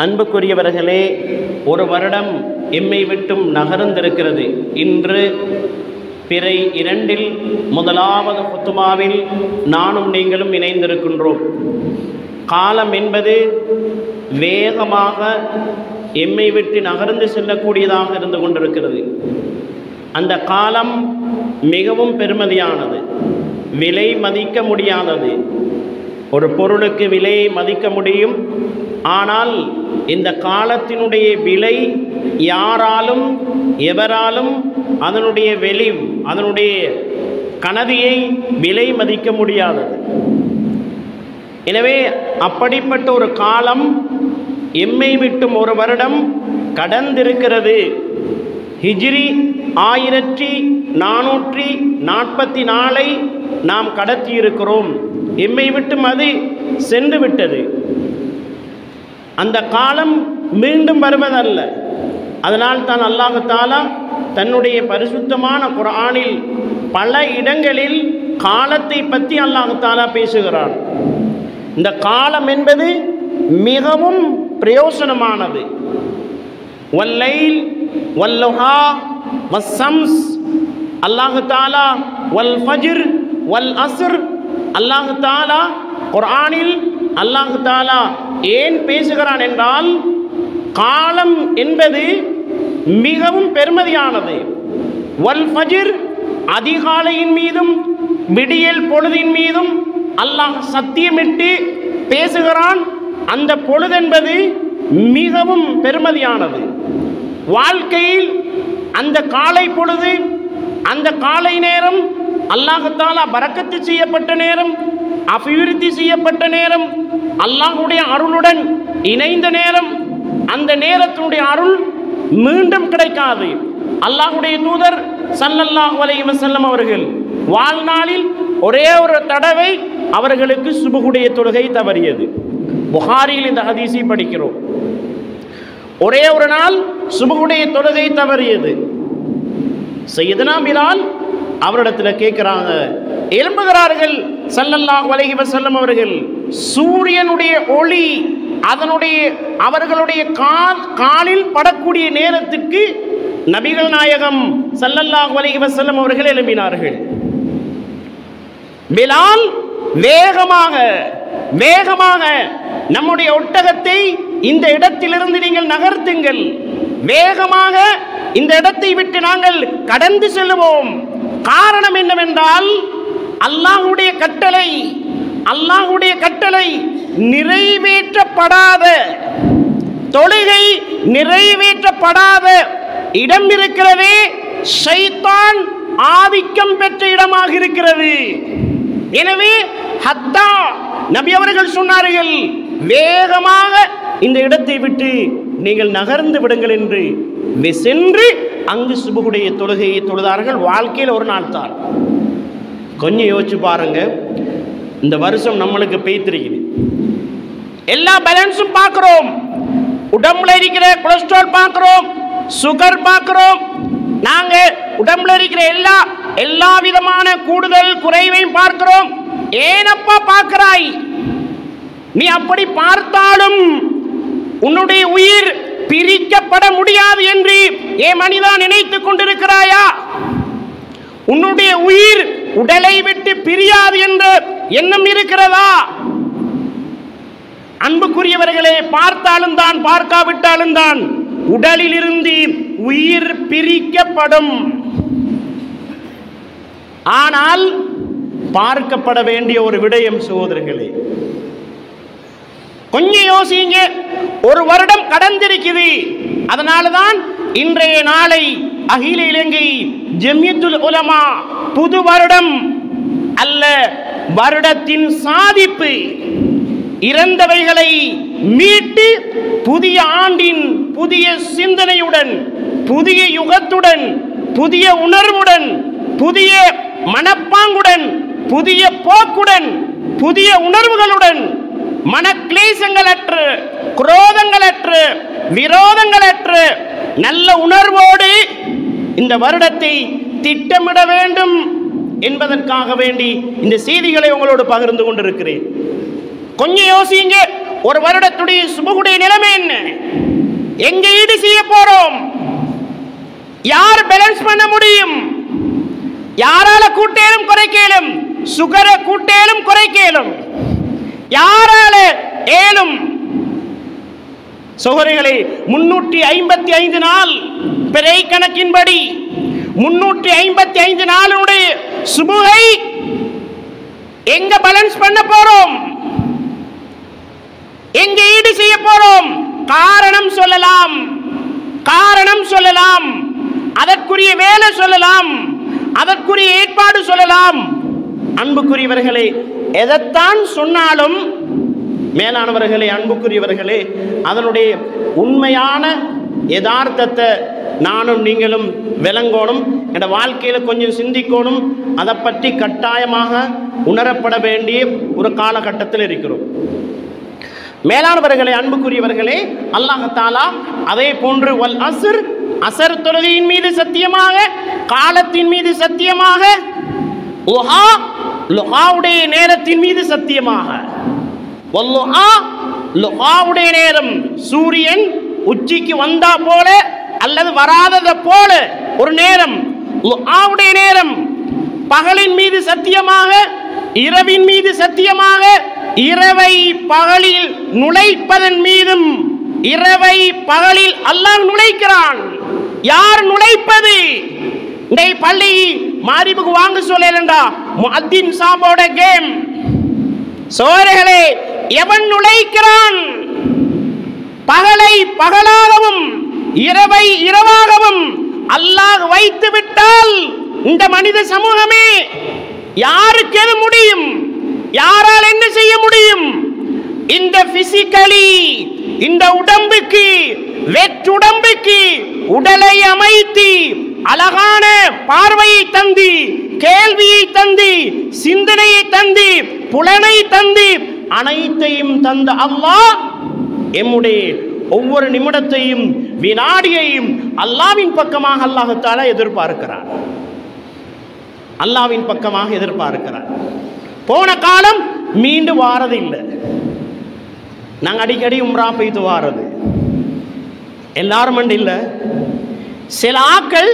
அன்புக்குரியவர்களே ஒரு வருடம் எம்மை விட்டும் நகர்ந்திருக்கிறது இன்று பிறை இரண்டில் முதலாவது புத்துமாவில் நானும் நீங்களும் இணைந்திருக்கின்றோம் காலம் என்பது வேகமாக எம்மை விட்டு நகர்ந்து செல்லக்கூடியதாக இருந்து கொண்டிருக்கிறது அந்த காலம் மிகவும் பெருமதியானது விலை மதிக்க முடியாதது ஒரு பொருளுக்கு விலையை மதிக்க முடியும் ஆனால் இந்த காலத்தினுடைய விலை யாராலும் எவராலும் அதனுடைய வெளி அதனுடைய கனதியை விலை மதிக்க முடியாதது எனவே அப்படிப்பட்ட ஒரு காலம் எம்மை விட்டும் ஒரு வருடம் கடந்திருக்கிறது ஹிஜ்ரி ஆயிரத்தி நானூற்றி நாற்பத்தி நாலை நாம் கடத்தி இருக்கிறோம் எம்மை விட்டும் அது சென்று விட்டது அந்த காலம் மீண்டும் வருவதல்ல அதனால் தான் அல்லாஹு தாலா தன்னுடைய பரிசுத்தமான குரானில் பல இடங்களில் காலத்தை பற்றி அல்லாஹு தாலா பேசுகிறான் இந்த காலம் என்பது மிகவும் பிரயோசனமானது வல்லைல் வல்லுஹா வசம்ஸ் அல்லாஹு தாலா வல் ஃபஜ்ர் வல் அஸ்ர் அல்லாஹு தாலா குர்ஆனில் அல்லாஹு தாலா ஏன் பேசுகிறான் என்றால் காலம் என்பது மிகவும் பெருமதியானது வல் ஃபஜ்ர் அதிகாலையின் மீதும் விடியல் பொழுதின் மீதும் அல்லாஹ் சத்தியமிட்டு பேசுகிறான் அந்த பொழுதென்பது மிகவும் பெருமதியானது வாழ்க்கையில் அந்த காலை பொழுது அந்த காலை நேரம் அல்லாஹத்தாலா பறக்கத்து செய்யப்பட்ட நேரம் அபிவிருத்தி செய்யப்பட்ட நேரம் அல்லாஹுடைய அருளுடன் இணைந்த நேரம் அந்த நேரத்தினுடைய அருள் மீண்டும் கிடைக்காது அல்லாஹுடைய தூதர் சல்லல்லாஹு அலைஹி வஸல்லம் அவர்கள் வாழ்நாளில் ஒரே ஒரு தடவை அவர்களுக்கு சுபகுடைய தொழுகை தவறியது புகாரியில் இந்த ஹதீஸை படிக்கிறோம் ஒரே ஒரு நாள் சுபகுடைய தொழுகை தவறியது செய்தனா பிலால் அவரிடத்தில் கேட்குறாங்க எழும்புகிறார்கள் சல்லல்லாஹு அலைஹி வஸல்லம் அவர்கள் சூரியனுடைய ஒளி அதனுடைய அவர்களுடைய கால் காலில் படக்கூடிய நேரத்துக்கு நபிகள் நாயகம் சல்லல்லாஹு அலைஹி வஸல்லம் அவர்கள் எழும்பினார்கள் பிலால் வேகமாக வேகமாக நம்முடைய ஒட்டகத்தை இந்த இடத்திலிருந்து நீங்கள் நகர்த்துங்கள் வேகமாக இந்த இடத்தை விட்டு நாங்கள் கடந்து செல்லுவோம் காரணம் என்னவென்றால் அல்லாஹுடைய கட்டளை அல்லாஹுடைய கட்டளை நிறைவேற்றப்படாத தொழுகை நிறைவேற்றப்படாத இடம் இருக்கிறதே ஷைத்தான் ஆதிக்கம் பெற்ற இடமாக இருக்கிறது எனவே ஹத்தா நபி அவர்கள் சொன்னார்கள் வேகமாக இந்த இடத்தை விட்டு நீங்கள் நகர்ந்து விடுங்கள் என்று வி- சென்று அங்கு சுபகுடைய தொழுகையை தொழுதார்கள் வாழ்க்கையில் ஒரு நாள் தான் கொஞ்சம் யோசிச்சு பாருங்க இந்த வருஷம் நம்மளுக்கு பெய்த்திருக்குது எல்லா பேலன்ஸும் பார்க்குறோம் உடம்புல இருக்கிற கொலஸ்ட்ரால் பார்க்குறோம் சுகர் பார்க்குறோம் நாங்க உடம்புல இருக்கிற எல்லா எல்லா விதமான கூடுதல் குறைவையும் பார்க்கிறோம் ஏனப்பா பார்க்கிறாய் நீ அப்படி பார்த்தாலும் உன்னுடைய உயிர் பிரிக்கப்பட முடியாது என்று ஏ மனிதா நினைத்துக் கொண்டிருக்கிறாயா உன்னுடைய உயிர் உடலை விட்டு பிரியாது என்ற எண்ணம் இருக்கிறதா அன்புக்குரியவர்களே பார்த்தாலும் தான் பார்க்காவிட்டாலும் தான் உடலிலிருந்து உயிர் பிரிக்கப்படும் ஆனால் பார்க்கப்பட வேண்டிய ஒரு விடயம் சகோதரர்களே கொஞ்சம் யோசிங்க ஒரு வருடம் கடந்திருக்குது அதனால தான் இன்றைய நாளை அகில இலங்கை ஜெமியத்துல் உலமா புது வருடம் அல்ல வருடத்தின் சாதிப்பு இறந்தவைகளை மீட்டு புதிய ஆண்டின் புதிய சிந்தனையுடன் புதிய யுகத்துடன் புதிய உணர்வுடன் புதிய மனப்பாங்குடன் புதிய போக்குடன் புதிய உணர்வுகளுடன் மனக்லேசங்களற்று குரோதங்களற்று விரோதங்களற்று நல்ல உணர்வோடு இந்த வருடத்தை திட்டமிட வேண்டும் என்பதற்காக வேண்டி இந்த செய்திகளை உங்களோடு பகிர்ந்து கொண்டிருக்கிறேன் கொஞ்சம் யோசிங்க ஒரு வருடத்துடைய சுபகுடைய நிலைமை என்ன எங்க ஈடு செய்ய போறோம் யார் பேலன்ஸ் பண்ண முடியும் யாரால கூட்டேலும் குறைக்கேலும் சுகர கூட்டேலும் குறைக்கேலும் யாரால ஏலும் சோதரிகளே முன்னூற்றி ஐம்பத்தி ஐந்து நாள் பிறை கணக்கின்படி முன்னூற்றி ஐம்பத்தி ஐந்து நாளுடைய சுபுகை எங்க பேலன்ஸ் பண்ண போறோம் எங்க ஈடு செய்ய போறோம் காரணம் சொல்லலாம் காரணம் சொல்லலாம் அதற்குரிய வேலை சொல்லலாம் அதற்குரிய ஏற்பாடு சொல்லலாம் அன்புக்குரியவர்களே எதைத்தான் சொன்னாலும் மேலானவர்களே அன்புக்குரியவர்களே அதனுடைய உண்மையான யதார்த்தத்தை நானும் நீங்களும் விளங்கணும் என் வாழ்க்கையில் கொஞ்சம் சிந்திக்கணும் அதை பற்றி கட்டாயமாக உணரப்பட வேண்டிய ஒரு காலகட்டத்தில் இருக்கிறோம் மேலானவர்களே அன்புக்குரியவர்களே அல்லாஹாலா அதே போன்று வல் அசர் அசர் தொழுகையின் மீது சத்தியமாக காலத்தின் மீது சத்தியமாக லுஹா லுஹாவுடைய நேரத்தின் மீது சத்தியமாக வல்லுஹா லுஹாவுடைய நேரம் சூரியன் உச்சிக்கு வந்தா போல அல்லது வராதத போல ஒரு நேரம் லுஹாவுடைய நேரம் பகலின் மீது சத்தியமாக இரவின் மீது சத்தியமாக இரவை பகலில் நுழைப்பதன் மீதும் இரவை பகலில் அல்லாஹ் நுழைக்கிறான் யார் நுழைப்பது இந்த பள்ளி மாரிபுக்கு வாங்க சொல்லலண்டா முஅத்தின் சாம்போட கேம் சோழர்களே எவன் நுழைக்கிறான் பகலை பகலாகவும் இரவை இரவாகவும் அல்லாஹ் வைத்து விட்டால் இந்த மனித சமூகமே யாருக்கு எது முடியும் யாரால் என்ன செய்ய முடியும் இந்த பிசிக்கலி இந்த உடம்புக்கு வெற்றுடம்புக்கு உடலை அமைத்து அழகான பார்வையை தந்து கேள்வியை தந்து சிந்தனையை தந்து புலனை தந்து அனைத்தையும் தந்த அல்லாஹ் எம்முடைய ஒவ்வொரு நிமிடத்தையும் வினாடியையும் அல்லாவின் பக்கமாக அல்லாஹத்தால எதிர்பார்க்கிறார் அல்லாவின் பக்கமாக எதிர்பார்க்கிறார் போன காலம் மீண்டும் வாரது இல்லை நாங்கள் அடிக்கடி உம்ரா பெய்து வாரது எல்லாரும் மண்டு இல்லை சில ஆக்கள்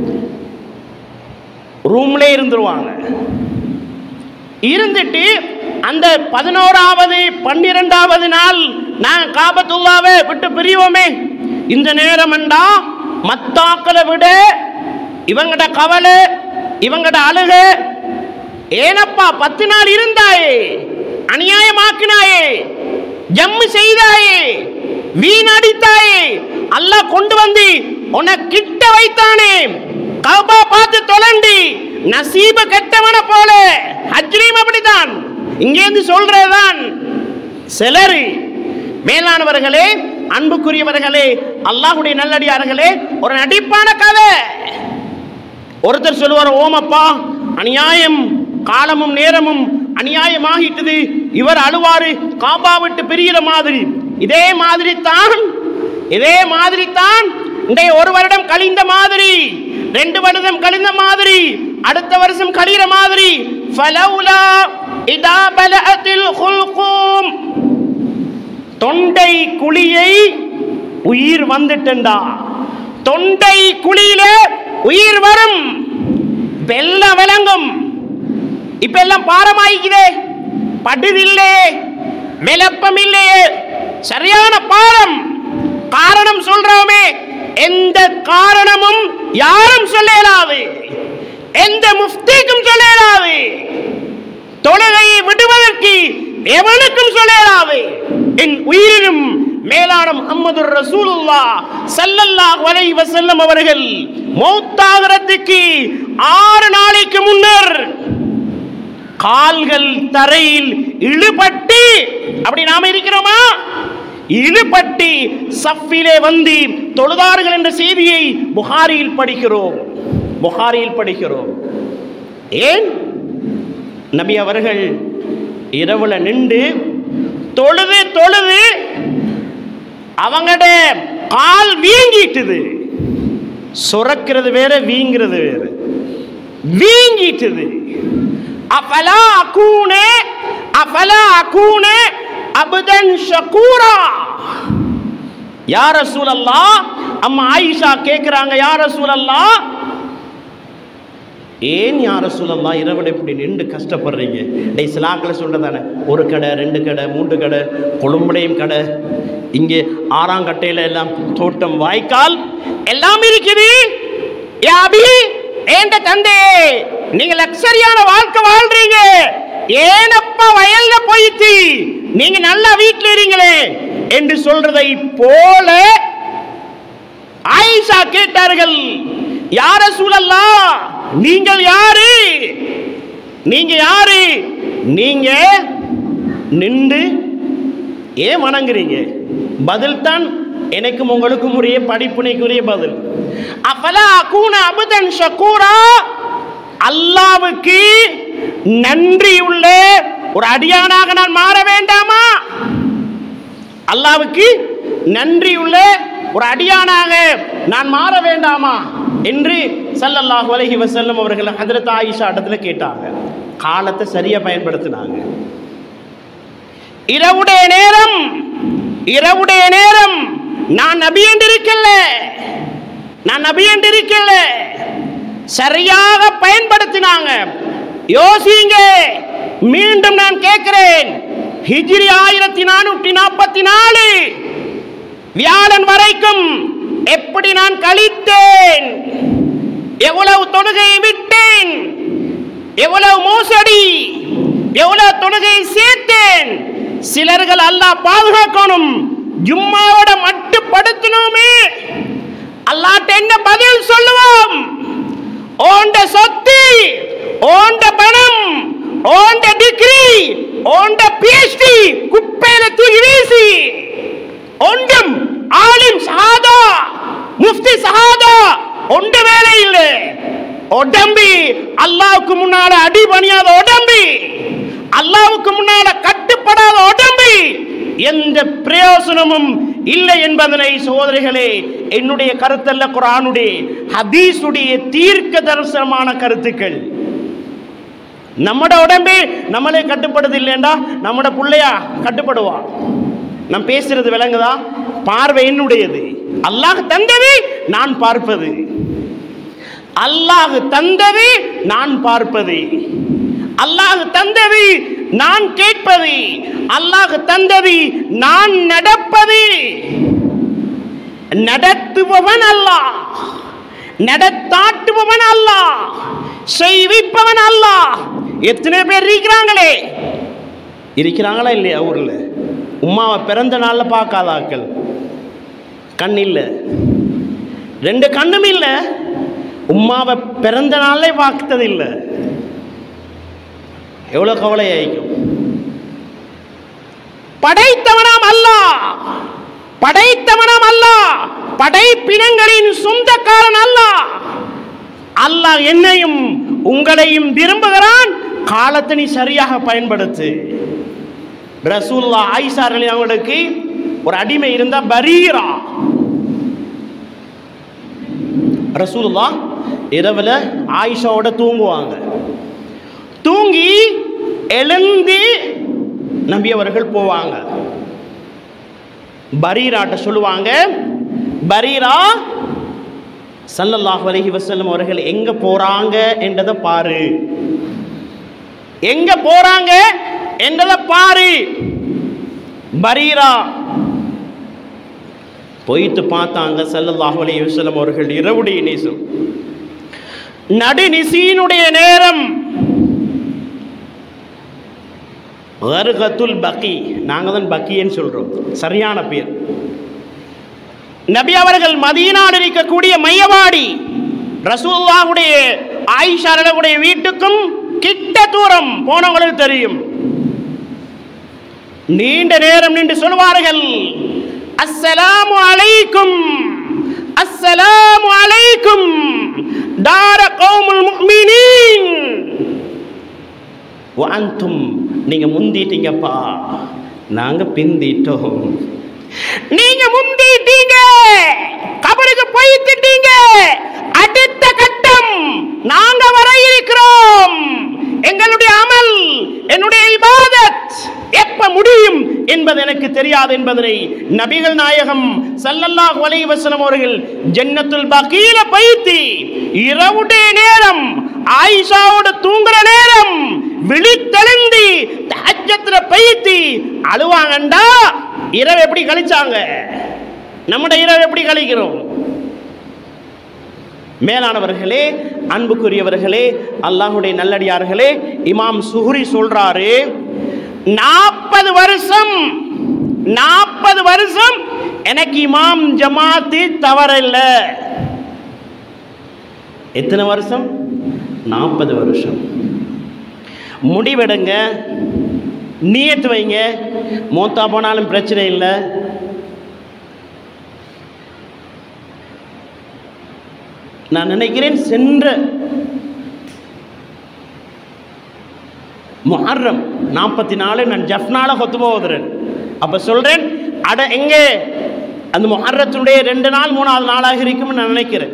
ரூம்லே இருந்துருவாங்க இருந்துட்டு அந்த பதினோராவது பன்னிரெண்டாவது நாள் நான் காபத்துல்லாவை விட்டு பிரிவோமே இந்த நேரம்ண்டா மத்தாக்களை விட இவங்கட கவலை இவங்கட அழுக ஏனப்பா பத்து நாள் இருந்தாயே அநியாயமாக்கினாயே ஜம்மு செய்தாயே வீணடித்தாயே அல்லாஹ் கொண்டு வந்து உன்னை கிட்ட வைத்தானே கபா பார்த்து தொலண்டி நசீப கெட்டவன போல ஹஜ்ரீம் அப்படித்தான் இங்கேருந்து சொல்றதுதான் சிலர் மேலானவர்களே அன்புக்குரியவர்களே அல்லாஹுடைய நல்லடியார்களே ஒரு நடிப்பான கதை ஒருத்தர் சொல்லுவார் ஓமப்பா அநியாயம் காலமும் நேரமும் அநியாயமாகிட்டது இவர் அழுவாரு காபா விட்டு பிரியிற மாதிரி இதே மாதிரி தான் இதே மாதிரி தான் இன்றைய ஒரு வருடம் கழிந்த மாதிரி ரெண்டு வருடம் கழிந்த மாதிரி அடுத்த வருஷம் கழிகிற மாதிரி ஃபலவுலா இதா பலஅத்தில் குல்கூம் தொண்டை குழியை உயிர் வந்துட்டா தொண்டை குழியில உயிர் வரும் இப்ப எல்லாம் விளங்கும் இப்ப எல்லாம் பாரமாயிக்குதே படுதில்லே விளப்பம் இல்லையே சரியான பாரம் காரணம் சொல்றோமே எந்த காரணமும் யாரும் சொல்ல இயலாது எந்த முஃப்திக்கும் சொல்ல இயலாது தொழுகையை விடுவதற்கு எவனுக்கும் சொல்ல இயலாது என் உயிரிலும் மேலான முகமது ரசூலுல்லா ஸல்லல்லாஹு அலைஹி வஸல்லம் அவர்கள் மௌத்தாகிறதுக்கு ஆறு நாளைக்கு முன்னர் கால்கள் தரையில் இழுபட்டு அப்படி நாம இருக்கிறோமா இழுபட்டு சஃபிலே வந்து தொழுதார்கள் என்ற செய்தியை புகாரியில் படிக்கிறோம் புகாரியில் படிக்கிறோம் ஏன் நபி அவர்கள் இரவுல நின்று தொழுது தொழுது அவங்கட கால் வீங்கிட்டுது சுரக்கிறது வேற வீங்கிறது வேற வீங்கிட்டுது அஃபலா அகூனே அஃபலா அகூனே அபுதன் ஷகூரா யார் ரசூலல்லா அம்மா ஆயிஷா கேட்குறாங்க யார் ரசூலல்லா ஏன் யார் ரசூலல்லா இரவில் இப்படி நின்று கஷ்டப்படுறீங்க டேய் சிலாக்கில் சொல்கிறதானே ஒரு கடை ரெண்டு கடை மூன்று கடை கொழும்புடையும் கடை இங்கே ஆறாங்கட்டையில் எல்லாம் தோட்டம் வாய்க்கால் எல்லாம் இருக்குது ஏ அபி ஏண்ட தந்தே நீங்க லக்ஸரியான வாழ்க்கை வாழ்றீங்க ஏனப்பா வயல்ல போயிட்டு நீங்க நல்லா வீட்டில் இருங்களே என்று சொல்றதை போல ஆயிஷா கேட்டார்கள் யார சூழல்லா நீங்கள் யாரு நீங்க யாரு நீங்க நின்று ஏன் வணங்குறீங்க பதில் தான் எனக்கும் உங்களுக்கும் உரிய படிப்புனைக்குரிய பதில் அஃபலா அகூன அபுதன் ஷக்கூரா அல்லாவுக்கு நன்றி உள்ள ஒரு அடியானாக நான் மாற வேண்டாமா அல்லாவுக்கு நன்றி உள்ள ஒரு அடியானாக நான் மாற வேண்டாமா என்று ஸல்லல்லாஹு அலைஹி வஸல்லம் அவர்கள் ஹஜரத் ஆயிஷா இடத்துல கேட்டாங்க காலத்தை சரியா பயன்படுத்தினாங்க இரவுடைய நேரம் இரவுடைய நேரம் நான் நபி என்று இருக்கல நான் நபி என்று இருக்கல சரியாக பயன்படுத்தினாங்க யோசிங்க மீண்டும் நான் கேட்கிறேன் ஹிஜ்ரி ஆயிரத்தி நானூற்றி நாற்பத்தி நாலு வியாழன் வரைக்கும் எப்படி நான் கழித்தேன் எவ்வளவு தொழுகையை விட்டேன் எவ்வளவு மோசடி எவ்வளவு தொழுகையை சேர்த்தேன் சிலர்கள் அல்லாஹ் பாதுகாக்கணும் ஜும்மாவோட மட்டுப்படுத்தணுமே அல்லாட்ட என்ன பதில் சொல்லுவோம் ஓண்ட சொத்து ஓண்ட பணம் ஓண்ட டிகிரி ஓண்ட பிஎச்டி குப்பையில தூக்கி வீசி ஒன்றும் ஆலிம் சஹாதா முஃப்தி சஹாதா ஒன்று வேலை இல்லை உடம்பி அல்லாவுக்கு முன்னால அடி பணியாத உடம்பி அல்லாவுக்கு முன்னால கட்டுப்படாத உடம்பி எந்த பிரயோசனமும் இல்லை என்பதனை சகோதரிகளே என்னுடைய கருத்தல்ல குரானுடைய ஹதீஸுடைய தீர்க்க தரிசனமான கருத்துக்கள் நம்மட உடம்பே நம்மளே கட்டுப்படுது இல்லைண்டா நம்மட புள்ளையா கட்டுப்படுவா நான் பேசுறது விளங்குதா பார்வை என்னுடையது அல்லாஹ் தந்தது நான் பார்ப்பது அல்லாஹ் தந்தது நான் பார்ப்பது அல்லாஹ் தந்தது நான் கேட்பது அல்லாஹ் தந்தது நான் நடப்பது நடத்துபவன் அல்லாஹ் நடத்தாட்டுபவன் அல்லாஹ் செய்விப்பவன் அல்லாஹ் எத்தனை பேர் இருக்கிறாங்களே இருக்கிறாங்களா இல்லையா ஊர்ல உமாவை பிறந்த நாள்ல பார்க்காத ஆட்கள் கண் இல்லை ரெண்டு கண்ணும் இல்லை உமாவை பிறந்த நாளே பார்த்தது இல்லை எவ்வளோ கவலையாயிக்கும் படைத்தவனாம் அல்லாஹ் படைத்தவனாம் அல்லாஹ் படைப்பினங்களின் சொந்தக்காரன் அல்லாஹ் அல்லாஹ் என்னையும் உங்களையும் விரும்புகிறான் காலத்தை நீ சரியாக பயன்படுத்து ரசூல்லா ஆயிஷா அலி அவங்களுக்கு ஒரு அடிமை இருந்தா பரீரா ரசூலுல்லா இரவில் ஆயிஷாவோட தூங்குவாங்க தூங்கி எழுந்து நபி அவர்கள் போவாங்க பரீராட்ட சொல்லுவாங்க பரீரா சல்லல்லாஹு அலைஹி வஸல்லம் அவர்கள் எங்க போறாங்க என்றதை பாரு எங்க போறாங்க என்றதை பாரு பரீரா போயிட்டு பார்த்தாங்க சல்லல்லாஹு அலைஹி வஸல்லம் அவர்கள் இரவுடைய நேசம் நடுநிசீனுடைய நேரம் கர்கத்துல் பக்கி நாங்கள் தான் பக்கின்னு சொல்கிறோம் சரியான பேர் நபி அவர்கள் மதீனாவில் இருக்கக்கூடிய மையவாடி ரசூல்லாவுடைய ஆயிஷாரனுடைய வீட்டுக்கும் கிட்ட தூரம் போனவங்களுக்கு தெரியும் நீண்ட நேரம் நின்று சொல்வார்கள் அஸ்ஸலாமு அலைக்கும் அஸ்ஸலாமு அலைக்கும் தார கௌமுல் முஃமினீன் வாந்தும் நீங்க முந்திட்டீங்கப்பா நாங்க பிந்திட்டோம் நீங்க முந்திட்டீங்க கபருக்கு போயிட்டீங்க அடுத்த கட்டம் நாங்க வர இருக்கிறோம் எங்களுடைய அமல் என்னுடைய இபாதத் எப்ப முடியும் என்பது எனக்கு தெரியாது என்பதனை நபிகள் நாயகம் ஸல்லல்லாஹு அலைஹி வஸல்லம் அவர்கள் ஜன்னத்துல் பகீல பைத்தி இரவுடைய நேரம் ஆயிஷாவோட தூங்குற நேரம் விழித்தெழுந்தி தஹஜ்ஜத்துல பைத்தி அழுவாங்கண்டா இரவு எப்படி கழிச்சாங்க நம்முடைய இரவு எப்படி கழிக்கிறோம் மேலானவர்களே அன்புக்குரியவர்களே அல்லாஹுடைய நல்லடியார்களே இமாம் சுஹ்ரி சொல்றாரு நாற்பது வருஷம் நாற்பது வருஷம் எனக்கு இமாம் ஜமாத்தி தவறில்ல எத்தனை வருஷம் நாற்பது வருஷம் முடிவெடுங்க நியத்து வைங்க மூத்தா போனாலும் பிரச்சனை இல்லை நான் நினைக்கிறேன் சென்ற முஹர்ரம் நாற்பத்தி நாலு நான் ஜஃப்னால கொத்து போகுதுறேன் அப்போ சொல்கிறேன் அட எங்கே அந்த முஹர்ரத்தினுடைய ரெண்டு நாள் மூணாவது நாளாக இருக்கும்னு நான் நினைக்கிறேன்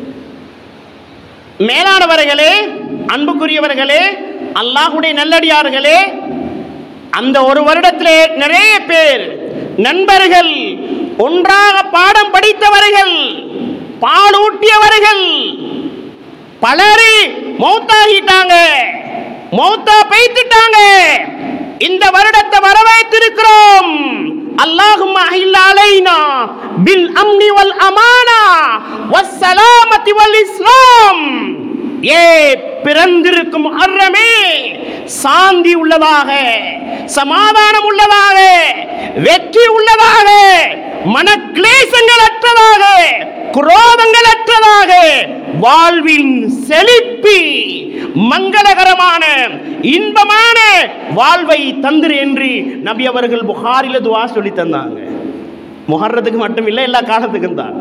மேலானவர்களே அன்புக்குரியவர்களே அல்லாஹுடைய நல்லடியார்களே அந்த ஒரு வருடத்திலே நிறைய பேர் நண்பர்கள் ஒன்றாக பாடம் படித்தவர்கள் பாலூட்டியவர்கள் பலரு மௌத்தாகிட்டாங்க மௌத்தா பெய்த்துட்டாங்க இந்த வருடத்தை வரவேற்றிருக்கிறோம் அல்லாஹும் அலைனா பில் அம்னி வல் அமானா வஸ்ஸலாமத்தி வல் இஸ்லாம் ஏ பிறந்திருக்கும் அறமே சாந்தி உள்ளதாக சமாதானம் உள்ளதாக வெற்றி உள்ளதாக மனக்லேசங்கள் அற்றதாக குரோதங்கள் அற்றதாக வாழ்வின் செழிப்பி மங்களகரமான இன்பமான வாழ்வை தந்திரு என்று நபி அவர்கள் புகாரில துவா சொல்லி தந்தாங்க முகர்றதுக்கு மட்டும் இல்லை எல்லா காலத்துக்கும் தான்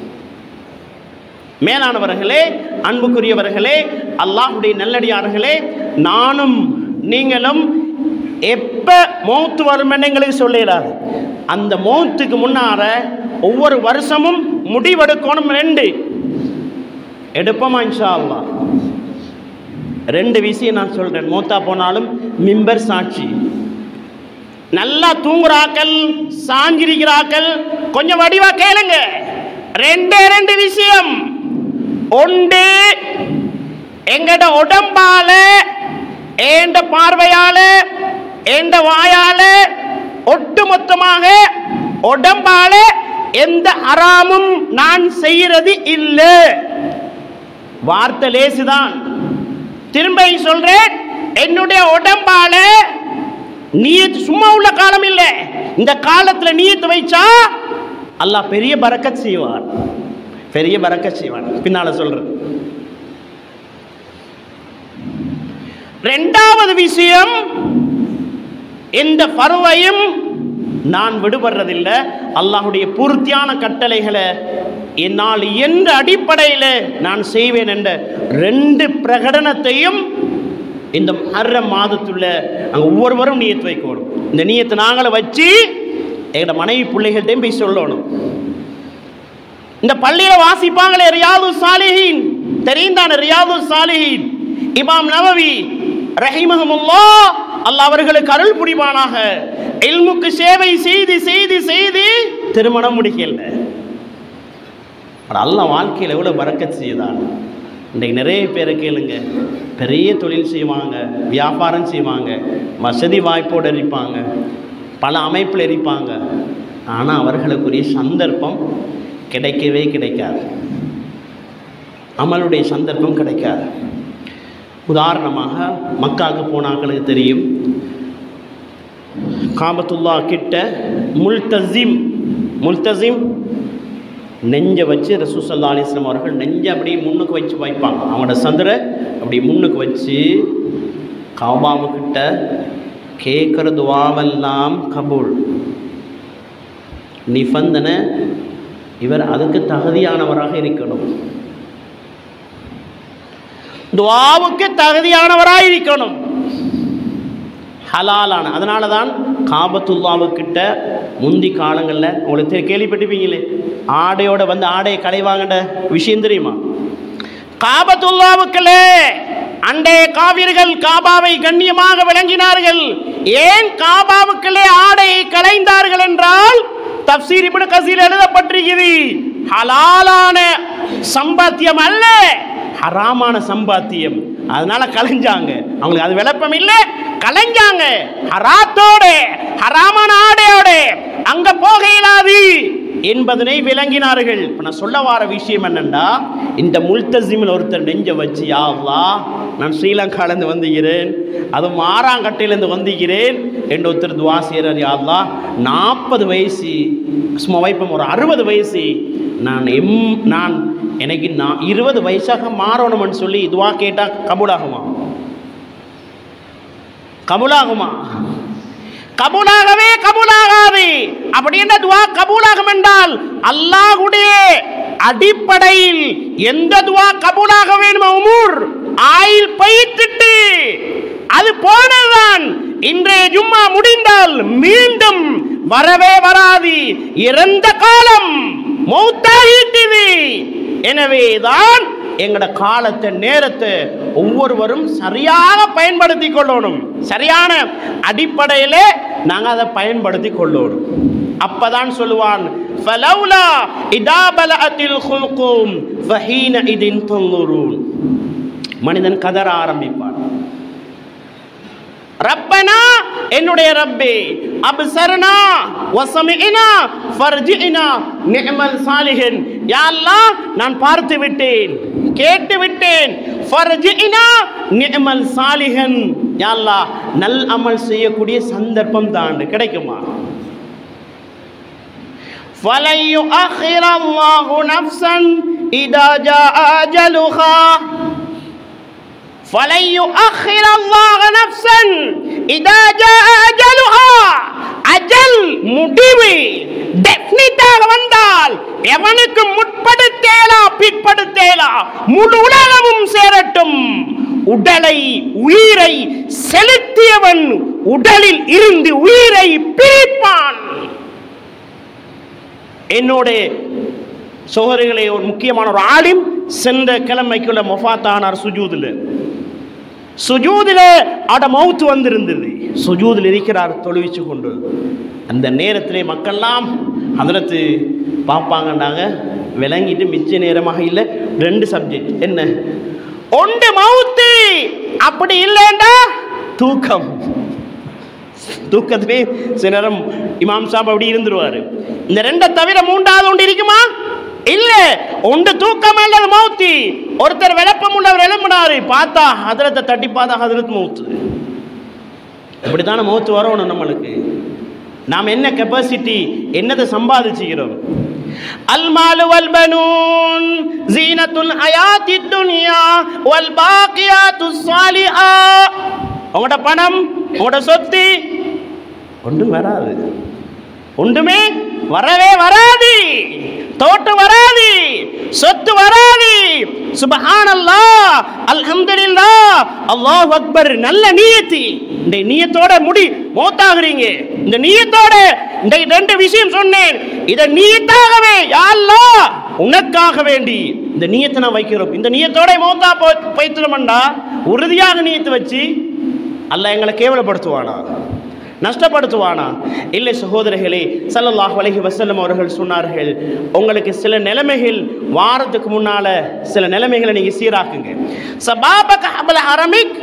மேலானவர்களே அன்புக்குரியவர்களே அல்லாஹுடைய நல்லடியார்களே நானும் நீங்களும் எப்ப மௌத்து வரும்னு எங்களுக்கு சொல்லிடாது அந்த மௌத்துக்கு முன்னார ஒவ்வொரு வருஷமும் முடிவெடுக்கணும் ரெண்டு எடுப்போமா இன்ஷா அல்லாஹ் ரெண்டு விஷயம் நான் சொல்றேன் மூத்தா போனாலும் மிம்பர் சாட்சி நல்லா தூங்குறாக்கள் சாஞ்சிருக்கிறாக்கள் கொஞ்சம் வடிவா கேளுங்க ரெண்டே ரெண்டு விஷயம் ஒன்று எங்கட உடம்பால ஏண்ட பார்வையால ஏண்ட வாயால ஒட்டுமொத்தமாக உடம்பால எந்த அறாமும் நான் செய்யறது இல்லை வார்த்தை லேசுதான் திரும்ப சொல்றேன் என்னுடைய உடம்பால நீயத்து சும்மா உள்ள காலம் இல்லை இந்த காலத்துல நீயத்து வைச்சா அல்லாஹ் பெரிய பறக்கத் செய்வார் பெரிய பறக்கத் செய்வான் பின்னால சொல்றேன் ரெண்டாவது விஷயம் இந்த பருவையும் நான் விடுபடுறதில்லை அல்லாஹுடைய பூர்த்தியான கட்டளைகளை என்னால் எந்த அடிப்படையில் நான் செய்வேன் என்ற ரெண்டு பிரகடனத்தையும் இந்த அற மாதத்துள்ள அங்கே ஒவ்வொருவரும் நியத்து வைக்கணும் இந்த நியத்தை நாங்களும் வச்சு எங்களோட மனைவி பிள்ளைகள்கிட்டையும் போய் சொல்லணும் இந்த பள்ளியில் வாசிப்பாங்களே ரியாது சாலிஹீன் தெரியும் தானே ரியாது சாலிஹீன் இமாம் நவவி ரஹிமஹமுல்லா அல்லாஹ் அவர்களுக்கு அருள் புரிவானாக இல்முக்கு சேவை செய்து செய்து செய்து திருமணம் முடிக்கல அல்லாஹ் வாழ்க்கையில் எவ்வளோ பறக்கத் செய்தான் இன்றைக்கு நிறைய பேரை கேளுங்க பெரிய தொழில் செய்வாங்க வியாபாரம் செய்வாங்க வசதி வாய்ப்போடு இருப்பாங்க பல அமைப்பில் இருப்பாங்க ஆனால் அவர்களுக்குரிய சந்தர்ப்பம் கிடைக்கவே கிடைக்காது அமலுடைய சந்தர்ப்பம் கிடைக்காது உதாரணமாக மக்காவுக்கு போனாக்களுக்கு தெரியும் காபத்துல்லா கிட்ட முல்தசிம் முல்தசிம் நெஞ்சை வச்சு ரசூசல்லா அலிஸ்லாம் அவர்கள் நெஞ்சை அப்படியே முன்னுக்கு வச்சு வைப்பாங்க அவங்களோட சந்திர அப்படி முன்னுக்கு வச்சு காபாவுக்கிட்ட கேட்குற துவாவெல்லாம் கபூல் நிபந்தனை இவர் அதுக்கு தகுதியானவராக இருக்கணும் துவாவுக்கு தகுதியானவராக இருக்கணும் ஹலாலான அதனால தான் காபத்துல்லாவுக்கிட்ட முந்தி காலங்களில் உங்களுக்கு தெரி- கேள்விப்பட்டிருப்பீங்களே ஆடையோட வந்து ஆடையை களைவாங்கன்ற விஷயம் தெரியுமா காபத்துல்லாவுக்களே அண்டைய காவிர்கள் காபாவை கண்ணியமாக விளங்கினார்கள் ஏன் காபாவுக்களே ஆடையை களைந்தார்கள் என்றால் தப்சீர் இப்னு கசீர் எழுதப்பட்டிருக்குது ஹலாலான சம்பாத்தியம் அல்ல ஹராமான சம்பாத்தியம் அதனால கலைஞ்சாங்க அவங்களுக்கு அது விளப்பம் இல்லை கலைஞ்சாங்க ஹராத்தோட ஹராமான ஆடையோட அங்க போக இயலாது என்பதனை விளங்கினார்கள் இப்ப நான் சொல்ல வர விஷயம் என்னன்னா இந்த முல்தசிமில் ஒருத்தர் நெஞ்ச வச்சு யா அல்லாஹ் நான் ஸ்ரீலங்காலேருந்து வந்துகிறேன் அது மாறாங்கட்டையிலேருந்து வந்துகிறேன் என்று ஒருத்தர் துவா செய்கிறார் யா அல்லாஹ் நாற்பது வயசு சும்மா வைப்போம் ஒரு அறுபது வயசு நான் எம் நான் எனக்கு நான் இருபது வயசாக மாறணும்னு சொல்லி இதுவா கேட்டால் கபூலாகுமா கபூலாகுமா கபூலாகவே கபூலாகாது அப்படி என்ன துவா கபூலாகும் என்றால் அல்லாஹ்வுடைய அடிப்படையில் எந்த துவா கபூலாக வேணுமோ உமூர் ஆயில் பயிற்றுட்டு அது போனதுதான் இன்றைய ஜும்மா முடிந்தால் மீண்டும் வரவே வராது இறந்த காலம் மௌத்தாகிட்டது எனவேதான் எங்களோட காலத்தை நேரத்தை ஒவ்வொருவரும் சரியாக பயன்படுத்தி கொள்ளணும் சரியான அடிப்படையில் நாங்கள் அதை பயன்படுத்தி கொள்ளணும் அப்பதான் சொல்லுவான் ஃபலௌலா இதா பலஅத்தில் குல்கும் ஃபஹீன இதின் துன்னுரூன் மனிதன் கதற ஆரம்பிப்பான் ரப்பனா என்னுடைய ரப்பே அப்சர்னா வசமினா ஃபர்ஜினா நிஅமல் சாலிஹின் யா அல்லாஹ் நான் பார்த்து விட்டேன் கேட்டு விட்டேன் ஃபர்ஜினா நிஅமல் சாலிஹன் யா அல்லாஹ் நல் அமல் செய்யக்கூடிய சந்தர்ப்பம் தான் கிடைக்குமா فلن يؤخر الله نفسا إذا جاء أجلها فلن يؤخر الله نفسا إذا جاء أجلها அஜல் முடிவு டெஃபினிட்டாக வந்தால் எவனுக்கு முற்படுத்தேலா பிற்படுத்தேலா முழு உலகமும் சேரட்டும் உடலை உயிரை செலுத்தியவன் உடலில் இருந்து உயிரை பிரிப்பான் என்னோட சோதரிகளே ஒரு முக்கியமான ஒரு ஆலிம் சென்ற கிழமைக்குள்ள மொஃபாத்தானார் சுஜூதில் சுஜூதில் அட மவுத்து வந்திருந்தது சுஜூதில் இருக்கிறார் தொழுவிச்சு கொண்டு அந்த நேரத்திலே மக்கள்லாம் அதிலத்து பார்ப்பாங்கன்னாங்க விளங்கிட்டு மிச்ச நேரமாக இல்லை ரெண்டு சப்ஜெக்ட் என்ன ஒன்று மவுத்து அப்படி இல்லைண்டா தூக்கம் தூக்கத்திலே சில நேரம் இமாம் சாப் அப்படி இருந்துருவாரு இந்த ரெண்டை தவிர மூன்றாவது ஒன்று இருக்குமா இல்ல ஒன்று தூக்கம் அல்லது மௌத்தி ஒருத்தர் விளப்பம் உள்ளவர் எழும்பினாரு பார்த்தா ஹதரத்தை தட்டி பார்த்தா ஹதரத் மௌத்து இப்படித்தானே மௌத்து வரணும் நம்மளுக்கு நாம் என்ன கெப்பாசிட்டி என்னதை சம்பாதிச்சுக்கிறோம் المال والبنون زينة الحياة الدنيا والباقيات الصالحات உங்களோட பணம் உங்களோட சொத்து ஒன்றும் வராது ஒன்றுமே வரவே வராது தோட்டம் வராது சொத்து வராது சுபஹானல்லா அல்ஹம்துலில்லா அல்லாஹ் அக்பர் நல்ல நியத்தி இந்த நியத்தோட முடி மௌத்தாகிறீங்க இந்த நியத்தோட இந்த ரெண்டு விஷயம் சொன்னேன் இதை நியத்தாகவே யா அல்லாஹ் உனக்காக வேண்டி இந்த நியத்தை நான் வைக்கிறோம் இந்த நியத்தோட மௌத்தா பைத்துலமண்டா உறுதியாக நியத்து வச்சு அல்லாஹ் எங்களை கேவலப்படுத்துவானா நஷ்டப்படுத்துவானா இல்லை சகோதரர்களே ஸல்லல்லாஹு அலைஹி வஸல்லம் அவர்கள் சொன்னார்கள் உங்களுக்கு சில நிலைமைகள் வாரத்துக்கு முன்னால சில நிலைமைகளை நீங்க சீராக்குங்க சபாபக அபல அரமிக்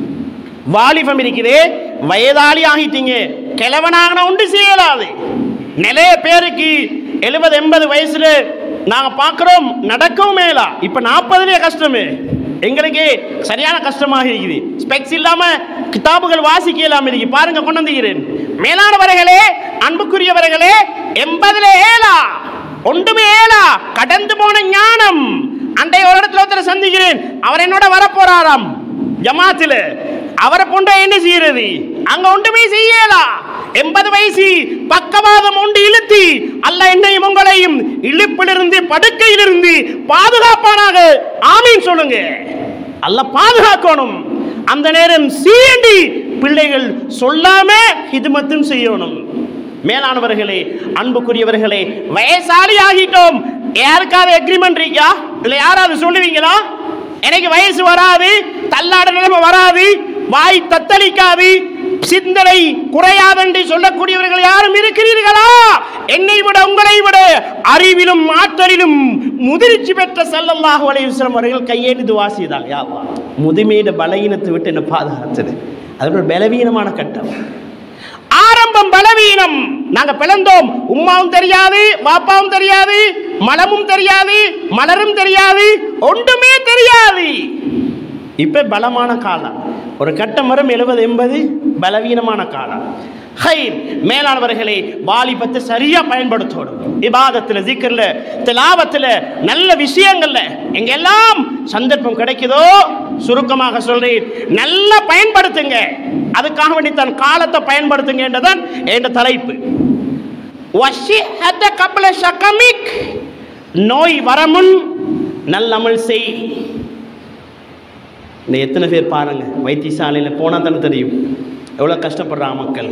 வாலிபம் இருக்கிறே வயதாளி ஆகிட்டீங்க கிழவனாகன உண்டு செய்யலாது நிறைய பேருக்கு எழுபது எண்பது வயசுல நாங்க பார்க்குறோம் நடக்கவும் மேலா இப்ப நாற்பதுலேயே கஷ்டமே எங்களுக்கு சரியான கஷ்டமாக இருக்குது ஸ்பெக்ஸ் இல்லாம கிதாபுகள் வாசிக்க இல்லாம இருக்கு பாருங்க கொண்டு வந்துகிறேன் மேலானவர்களே அன்புக்குரியவர்களே எண்பதுல ஏலா ஒன்றுமே ஏலா கடந்து போன ஞானம் அன்றைய ஒரு இடத்துல ஒருத்தரை சந்திக்கிறேன் அவர் என்னோட வரப்போறாராம் ஜமாத்துல அவரை போன்ற என்ன செய்யறது அங்க ஒன்றுமே செய்யலா எண்பது வயசு பக்கவாதம் ஒன்று இழுத்தி அல்ல என்னையும் உங்களையும் இழுப்பிலிருந்து படுக்கையிலிருந்து பாதுகாப்பானாக ஆமீன் சொல்லுங்க அல்ல பாதுகாக்கணும் அந்த நேரம் சீண்டி பிள்ளைகள் சொல்லாம ஹிதுமத்தும் செய்யணும் மேலானவர்களே அன்புக்குரியவர்களே வயசாளி ஆகிட்டோம் யாருக்காவது எக்ரிமெண்ட் இருக்கா இல்ல யாராவது சொல்லுவீங்களா எனக்கு வயசு வராது தள்ளாட நிலைமை வராது வாய் தத்தளிக்காது சிந்தனை குறையாதென்று சொல்லக்கூடியவர்கள் யாரும் இருக்கிறீர்களா என்னை விட உங்களை விட அறிவிலும் ஆற்றலிலும் முதிர்ச்சி பெற்ற ஸல்லல்லாஹு அலைஹி வஸல்லம் அவர்கள் கையேந்தி துவா செய்தாங்க யா அல்லாஹ் முதுமையிட பலகீனத்தை விட்டு என்ன பாதுகாத்தது அது ஒரு பலவீனமான கட்டம் ஆரம்பம் பலவீனம் நாங்க பிளந்தோம் உம்மாவும் தெரியாது பாப்பாவும் தெரியாது மலமும் தெரியாது மலரும் தெரியாது ஒன்றுமே தெரியாது இப்ப பலமான காலம் ஒரு கட்டம் வரும் எழுபது எண்பது பலவீனமான காலம் ஹைர் மேலானவர்களே வாலிபத்தை சரியா பயன்படுத்தணும் இபாதத்தில் ஜிக்கர்ல திலாவத்தில் நல்ல விஷயங்கள்ல எங்கெல்லாம் சந்தர்ப்பம் கிடைக்குதோ சுருக்கமாக சொல்றேன் நல்லா பயன்படுத்துங்க அதுக்காக வேண்டி தன் காலத்தை பயன்படுத்துங்க என்றதான் என்ற தலைப்பு வஷிஹத கப்ல ஷகமிக் நோய் வரமுன் நல்லமல் செய் இந்த எத்தனை பேர் பாருங்க வைத்தியசாலையில் போனால் தானே தெரியும் எவ்வளோ கஷ்டப்படுறாங்க மக்கள்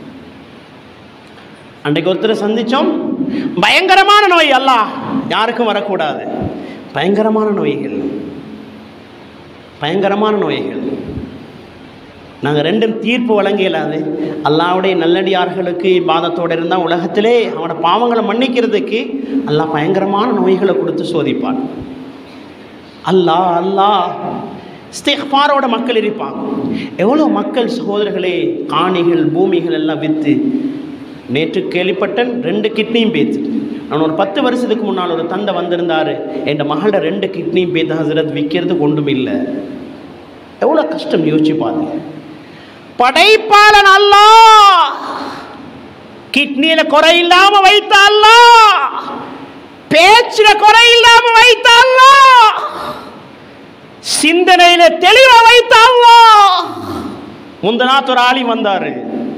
அன்றைக்கு ஒருத்தரை சந்தித்தோம் பயங்கரமான நோய் அல்லாஹ் யாருக்கும் வரக்கூடாது பயங்கரமான நோய்கள் பயங்கரமான நோய்கள் நாங்கள் ரெண்டும் தீர்ப்பு வழங்க இயலாது அல்லாவுடைய நல்லடியார்களுக்கு பாதத்தோடு இருந்தால் உலகத்திலே அவனோட பாவங்களை மன்னிக்கிறதுக்கு அல்லாஹ் பயங்கரமான நோய்களை கொடுத்து சோதிப்பான் அல்லாஹ் அல்லாஹ் ஸ்திஃபாரோட மக்கள் இருப்பாங்க எவ்வளோ மக்கள் சகோதரர்களே காணிகள் பூமிகள் எல்லாம் விற்று நேற்று கேள்விப்பட்டேன் ரெண்டு கிட்னியும் பேத்துட்டு நான் ஒரு பத்து வருஷத்துக்கு முன்னால் ஒரு தந்தை வந்திருந்தாரு என் மகளோட ரெண்டு கிட்னியும் பேத்து ஹசரத் விற்கிறதுக்கு ஒன்றும் இல்லை எவ்வளோ கஷ்டம் யோசிச்சு பாருங்க படைப்பாளன் அல்லாஹ் கிட்னியில குறை இல்லாம வைத்த அல்லாஹ் பேச்சுல குறை இல்லாம வைத்த அல்லாஹ் சிந்தனையில தெளிவ வைத்த அல்லாஹ் முந்தநாத் ஒரு ஆளி வந்தாரு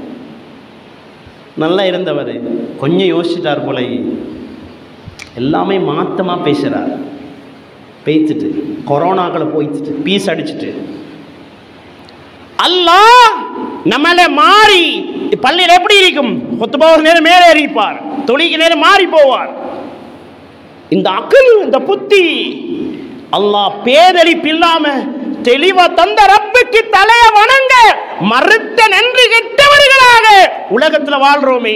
நல்லா இருந்தவர் கொஞ்சம் யோசிச்சிட்டார் போல எல்லாமே மாத்தமா பேசுறார் பேய்த்துட்டு கொரோனாக்களை போய்த்துட்டு பீஸ் அடிச்சிட்டு அல்லாஹ் நம்மள மாறி பள்ளியில் எப்படி இருக்கும் கொத்து போகிற நேரம் மேலே ஏறிப்பார் தொழிக்கு நேரம் மாறி போவார் இந்த அக்கல் இந்த புத்தி அல்லாஹ் பேதளிப்பு இல்லாம தெளிவா தந்த ரப்புக்கு தலைய வணங்க மறுத்த நன்றி கெட்டவர்களாக உலகத்துல வாழ்றோமே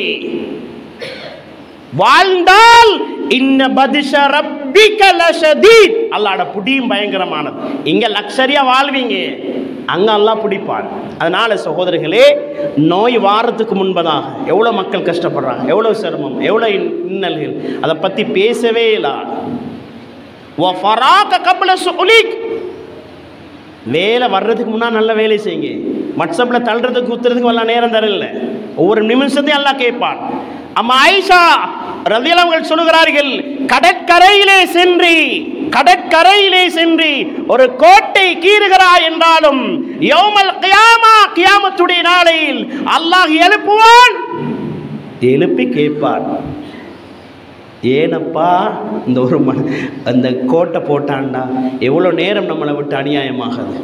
வாழ்ந்தால் இன்ன பதிஷ ரப்பிக லஷதீத் அல்லாஹ்ட புடியும் பயங்கரமானது இங்க லக்ஸரியா வாழ்வீங்க அங்க அல்லாஹ் பிடிப்பான் அதனால சகோதரர்களே நோய் வாரத்துக்கு முன்பதாக எவ்வளோ மக்கள் கஷ்டப்படுறாங்க எவ்வளோ சிரமம் எவ்வளோ இன்- இன்னல்கள் அதை பற்றி பேசவே இல்லை கப்பல சுலிக் வேலை வர்றதுக்கு முன்னால் நல்ல வேலை செய்யுங்க வாட்ஸ்அப்பில் தள்ளுறதுக்கு குத்துறதுக்கு எல்லாம் நேரம் தரல ஒவ்வொரு நிமிஷத்தையும் எல்லாம் கேட்பான் அம்மா ஆயிஷா ரதியலவங்கள் சொல்லுகிறார்கள் கடற்கரையிலே சென்று கடற்கரையிலே சென்று ஒரு கோட்டை கீறுகிறாய் என்றாலும் யௌமல் கியாமா கியாமத்துடைய நாளையில் அல்லாஹ் எழுப்புவான் எழுப்பி கேட்பான் ஏனப்பா இந்த ஒரு ம அந்த கோட்டை போட்டான்டா எவ்வளோ நேரம் நம்மளை விட்டு அநியாயமாகுது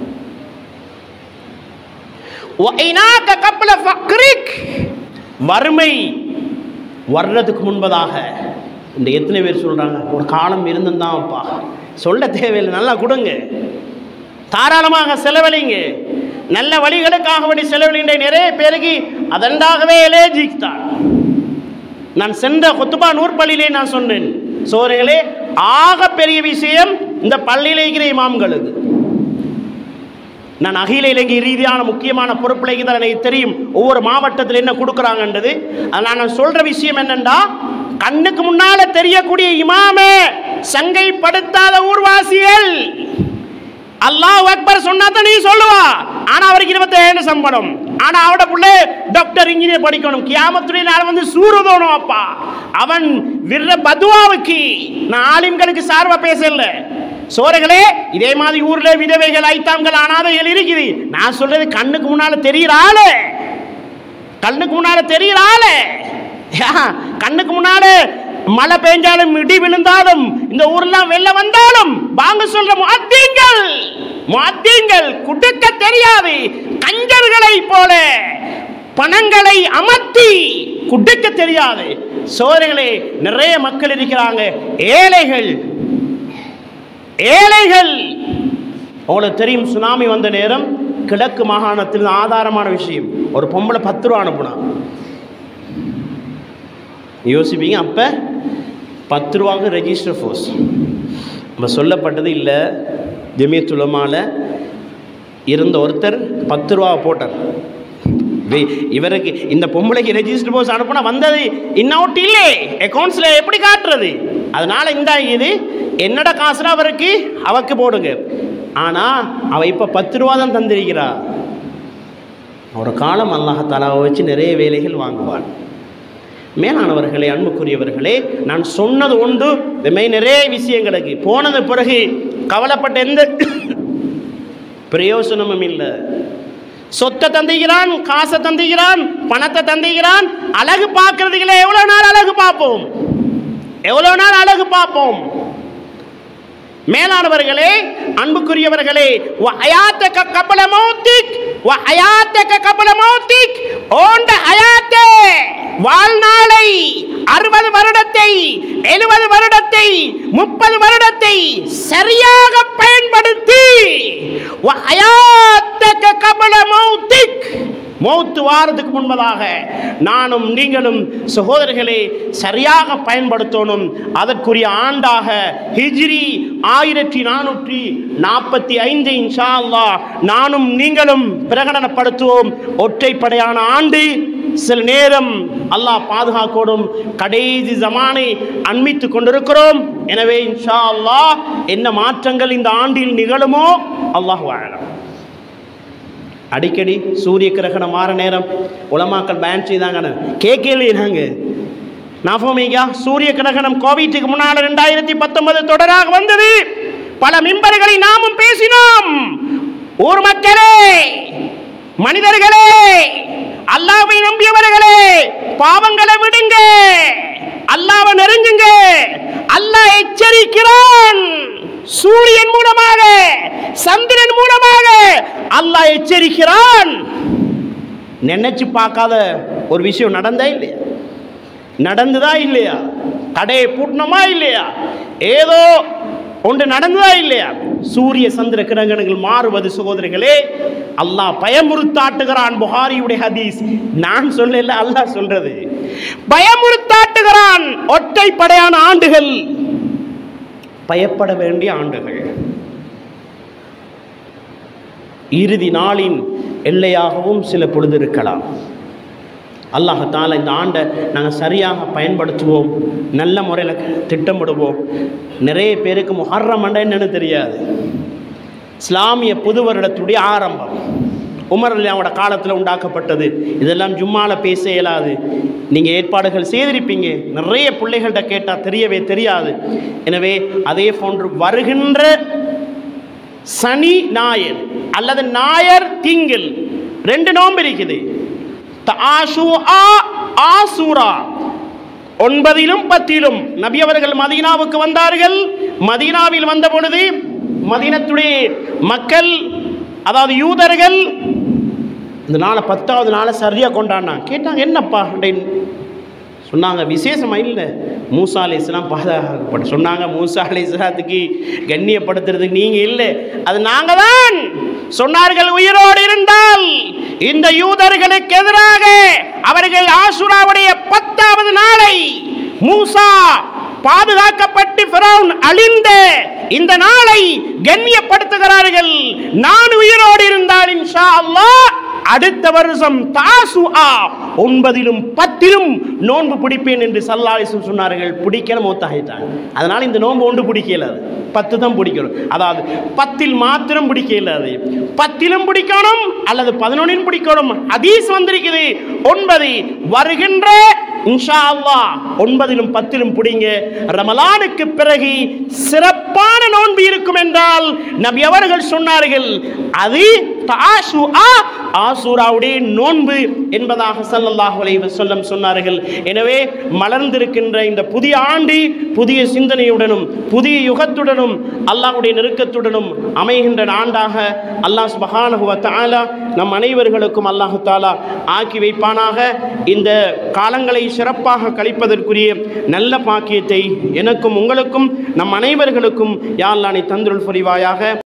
وَإِنَاكَ قَبْلَ فَقْرِكَ வறுமை வர்றதுக்கு முன்பதாக இந்த எத்தனை பேர் சொல்கிறாங்க ஒரு காலம் இருந்திருந்தான்ப்பா சொல்ல தேவையில்லை நல்லா கொடுங்க தாராளமாக செலவழிங்க நல்ல வழிகளுக்காக வேண்டி செலவழின்ற நிறைய பேருக்கு அதண்டாகவே எலேஜிக் தான் நான் சென்ற கொத்துபா நூற்பள்ளியிலே நான் சொன்னேன் சோதனைகளே ஆக பெரிய விஷயம் இந்த பள்ளியில் இருக்கிற இமாம்களுக்கு நான் அகில இலங்கை ரீதியான முக்கியமான பொறுப்பில் தான் எனக்கு தெரியும் ஒவ்வொரு மாவட்டத்தில் என்ன கொடுக்குறாங்கன்றது அதனால் நான் சொல்ற விஷயம் என்னண்டா கண்ணுக்கு முன்னால தெரியக்கூடிய இமாமே சங்கைப்படுத்தாத ஊர்வாசிகள் அல்லாஹ் அக்பர் சொன்னா தான் நீ சொல்லுவா ஆனா அவருக்கு இருபத்தேழு சம்பளம் ஆனா அவட புள்ள டாக்டர் இன்ஜினியர் படிக்கணும் கியாமத்துடைய நாள் வந்து சூரதோணும் அப்பா அவன் விர்ற பதுவாவுக்கு நான் ஆலிம்களுக்கு சார்பா பேசல சோரைகளே இதே மாதிரி ஊர்ல விதவைகள் ஐத்தாம்கள் அனாதைகள் இருக்குது நான் சொல்றது கண்ணுக்கு முன்னால தெரியுற ஆளு கண்ணுக்கு முன்னால தெரியுற ஆளு யா, கண்ணுக்கு முன்னால மழை பெஞ்சாலும் இடி விழுந்தாலும் இந்த ஊர்லாம் வெள்ளம் வந்தாலும் வாங்க சொல்ற முஅத்தீன்கள் முஅத்தீன்கள் குடுக்க தெரியாது கஞ்சர்களை போல பணங்களை அமர்த்தி குடுக்க தெரியாது சோதனைகளே நிறைய மக்கள் இருக்கிறாங்க ஏழைகள் ஏழைகள் உங்களுக்கு தெரியும் சுனாமி வந்த நேரம் கிழக்கு மாகாணத்தில் ஆதாரமான விஷயம் ஒரு பொம்பளை பத்து ரூபா அனுப்புனா யோசிப்பீங்க அப்போ பத்து ரூபாங்க ரெஜிஸ்டர் ஃபோர்ஸ் நம்ம சொல்லப்பட்டது இல்லை ஜமியத்துலமால இருந்த ஒருத்தர் பத்து ரூபா போட்டார் வே- இவருக்கு இந்த பொம்பளைக்கு ரெஜிஸ்டர் போஸ் அனுப்புனா வந்தது இன்னவுட் இல்லை அக்கௌண்ட்ஸில் எப்படி காட்டுறது அதனால இந்த இது என்னோட காசுல அவருக்கு அவக்கு போடுங்க ஆனால் அவ இப்போ பத்து ரூபா தான் தந்திருக்கிறா ஒரு காலம் அல்லாஹாலாவை வச்சு நிறைய வேலைகள் வாங்குவான் மேலானவர்களே அன்புக்குரியவர்களே நான் சொன்னது உண்டு இதுமே நிறைய விஷயங்களுக்கு போனது பிறகு கவலைப்பட்ட எந்த பிரயோசனமும் இல்லை சொத்தை தந்துகிறான் காசை தந்துகிறான் பணத்தை தந்துகிறான் அழகு பார்க்கறதுக்குள்ள எவ்வளோ நாள் அழகு பார்ப்போம் எவ்வளோ நாள் அழகு பார்ப்போம் மேலானவர்களே அன்புக்குரியவர்களே வஹயாத்தக கபல மௌத்திக் வஹயாத்தக கபல மௌத்திக் ஓண்ட ஹயாத்தே வாழ்நாளை அறுபது வருடத்தை எழுபது வருடத்தை முப்பது வருடத்தை சரியாக பயன்படுத்தி வஹயாத்தக கபல மௌத்திக் மௌத்து வாரத்துக்கு முன்பதாக நானும் நீங்களும் சகோதரர்களே சரியாக பயன்படுத்தணும் அதற்குரிய ஆண்டாக ஹிஜ்ரி ஆயிரத்தி நானூற்றி நாற்பத்தி ஐந்து இன்ஷா அல்லாஹ் நானும் நீங்களும் பிரகடனப்படுத்துவோம் ஒற்றைப்படையான ஆண்டு சில நேரம் அல்லாஹ் பாதுகாக்கோடும் கடைசி ஜமானை அண்மித்து கொண்டிருக்கிறோம் எனவே இன்ஷா அல்லாஹ் என்ன மாற்றங்கள் இந்த ஆண்டில் நிகழுமோ அல்லாஹ் வாழலாம் அடிக்கடி சூரிய கிரகணம் மாற நேரம் உலமாக்கள் பேன் செய்தாங்க கேட்கலையே நாங்கள் நாஃபோமிகா சூரிய கிரகணம் கோவிட்டுக்கு முன்னால் ரெண்டாயிரத்தி பத்தொன்பது தொடராக வந்தது பல மிம்பர்களை நாமும் பேசினோம் ஊர் மக்களே மனிதர்களே அல்லாவை நம்பியவர்களே பாவங்களை விடுங்க அல்லாவை நெருங்குங்க அல்லாஹ் எச்சரிக்கிறான் சூரியன் மூலமாக சந்திரன் மூலமாக அல்லாஹ் எச்சரிக்கிறான் நினைச்சு பார்க்காத ஒரு விஷயம் நடந்தா இல்லையா நடந்துதா இல்லையா கடையை பூட்டணுமா இல்லையா ஏதோ ஒன்று நடந்ததா இல்லையா சூரிய சந்திர கிரகணங்கள் மாறுவது சகோதரிகளே அல்லாஹ் பயமுறுத்தாட்டுகிறான் புகாரியுடைய ஹதீஸ் நான் சொல்லல அல்லாஹ் சொல்றது பயமுறுத்தாட்டுகிறான் ஒற்றைப்படையான ஆண்டுகள் பயப்பட வேண்டிய ஆண்டுகள் இறுதி நாளின் எல்லையாகவும் சில பொழுது இருக்கலாம் அல்லாஹத்தால இந்த ஆண்டை நாங்கள் சரியாக பயன்படுத்துவோம் நல்ல முறையில் திட்டமிடுவோம் நிறைய பேருக்கு முஹர்ரம் என்னன்னு தெரியாது இஸ்லாமிய புது வருடத்துடைய ஆரம்பம் உமர் அலியாவோட காலத்தில் உண்டாக்கப்பட்டது இதெல்லாம் ஜும்மால பேச இயலாது நீங்கள் ஏற்பாடுகள் செய்திருப்பீங்க நிறைய பிள்ளைகள்கிட்ட கேட்டால் தெரியவே தெரியாது எனவே அதே போன்று வருகின்ற சனி ஞாயிறு அல்லது ஞாயர் திங்கள் ரெண்டு நோன்பு இருக்குது தாஷுஆ, ஆசூரா ஒன்பதிலும் பத்திலும் நபி அவர்கள் மதீனாவுக்கு வந்தார்கள் மதீனாவில் வந்த பொழுது மதீனத்துடைய மக்கள் அதாவது யூதர்கள் இந்த நாளை பத்தாவது நாளை சரியாக கொண்டாடினாங்க கேட்டாங்க என்னப்பா அப்படின்னு சொன்னாங்க விசேஷமா இல்லை மூசா அலி இஸ்லாம் பாதுகாக்கப்பட்ட சொன்னாங்க மூசா அலி இஸ்லாத்துக்கு கண்ணியப்படுத்துறதுக்கு நீங்கள் இல்லை அது நாங்கள் தான் சொன்னார்கள் உயிரோடு இருந்தால் இந்த யூதர்களுக்கு எதிராக அவர்கள் ஆசுராவுடைய பத்தாவது நாளை மூசா பாதுகாக்கப்பட்டு ஃபிரௌன் அழிந்த இந்த நாளை கண்ணியப்படுத்துகிறார்கள் நான் உயிரோடு இருந்தால் இன்ஷா அல்லாஹ் அடுத்த வருஷம் தாசுஆ ஒன்பதிலும் பத்திலும் நோன்பு பிடிப்பேன் என்று சல்லாலிசம் சொன்னார்கள் பிடிக்கல மூத்தாகிட்டாங்க அதனால இந்த நோன்பு ஒன்று பிடிக்கல அது பத்து தான் பிடிக்கணும் அதாவது பத்தில் மாத்திரம் பிடிக்கல அது பத்திலும் பிடிக்கணும் அல்லது பதினொன்றிலும் பிடிக்கணும் ஹதீஸ் வந்திருக்குது ஒன்பது வருகின்ற இன்ஷா அல்லாஹ் ஒன்பதிலும் பத்திலும் பிடிங்க ரமலானுக்கு பிறகு சிறப்பான நோன்பு இருக்கும் என்றால் நபி அவர்கள் சொன்னார்கள் அது தாசுஆ ஆசூராவுடைய நோன்பு என்பதாக ஸல்லல்லாஹு அலைஹி வஸல்லம் சொன்னார்கள் எனவே மலர்ந்திருக்கின்ற இந்த புதிய ஆண்டு புதிய சிந்தனையுடனும் புதிய யுகத்துடனும் அல்லாஹ்வுடைய நெருக்கத்துடனும் அமைகின்ற ஆண்டாக அல்லாஹ் சுப்ஹானஹு வ தஆலா நம் அனைவர்களுக்கும் அல்லாஹு தாலா ஆக்கி வைப்பானாக இந்த காலங்களை சிறப்பாக கழிப்பதற்குரிய நல்ல பாக்கியத்தை எனக்கும் உங்களுக்கும் நம் அனைவர்களுக்கும் யாழ்லானை தந்திருள் புரிவாயாக